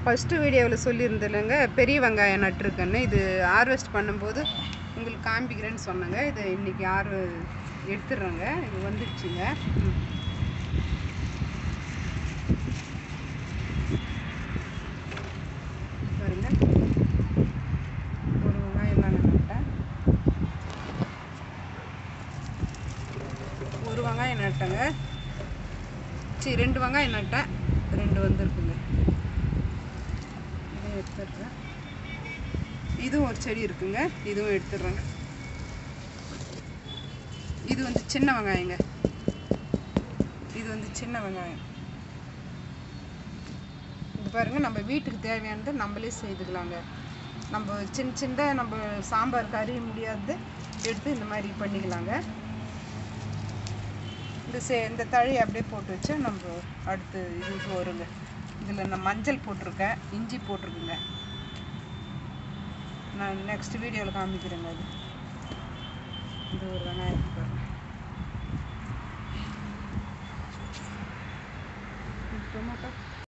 First வீடியோவில் சொல்லியிருந்தேன்லங்க பெரிய வெங்காயம் நட்டிருக்கேன்னு இது ஹார்வெஸ்ட் பண்ணும்போது உங்களுக்கு காமிக்கிறேன்னு சொன்னேங்க இது இன்றைக்கி ஆர் எடுத்துடுறேங்க இது வந்துடுச்சுங்க ம். பாருங்க ஒரு வெங்காயம் தான் நட்டேன் ஒரு வெங்காயம் நட்டேங்க சரி ரெண்டு வெங்காயம் நட்டேன் ரெண்டு வந்திருக்குங்க இதையும் எடுத்துடுறேன் இதுவும் ஒரு செடி இருக்குங்க இதுவும் எடுத்துடுறேங்க இது வந்து சின்ன வெங்காயங்க இது வந்து சின்ன வெங்காயம் இது பாருங்க நம்ம வீட்டுக்கு தேவையானது நம்மளே செய்துக்கலாங்க நம்ம சின்ன சின்ன நம்ம சாம்பார் கறி முடியாதது எடுத்து இந்த மாதிரி பண்ணிக்கலாங்க இந்த சே இந்த தழி அப்படியே போட்டு வச்சா நம்ம அடுத்து இதுக்கு வருங்க இதில் நான் மஞ்சள் போட்டிருக்கேன் இஞ்சி போட்டிருக்குங்க நான் நெக்ஸ்ட் வீடியோவில் காமிக்கிறேங்க அது இது ஒரு வெங்காயம் பாருங்க டொமேட்டோ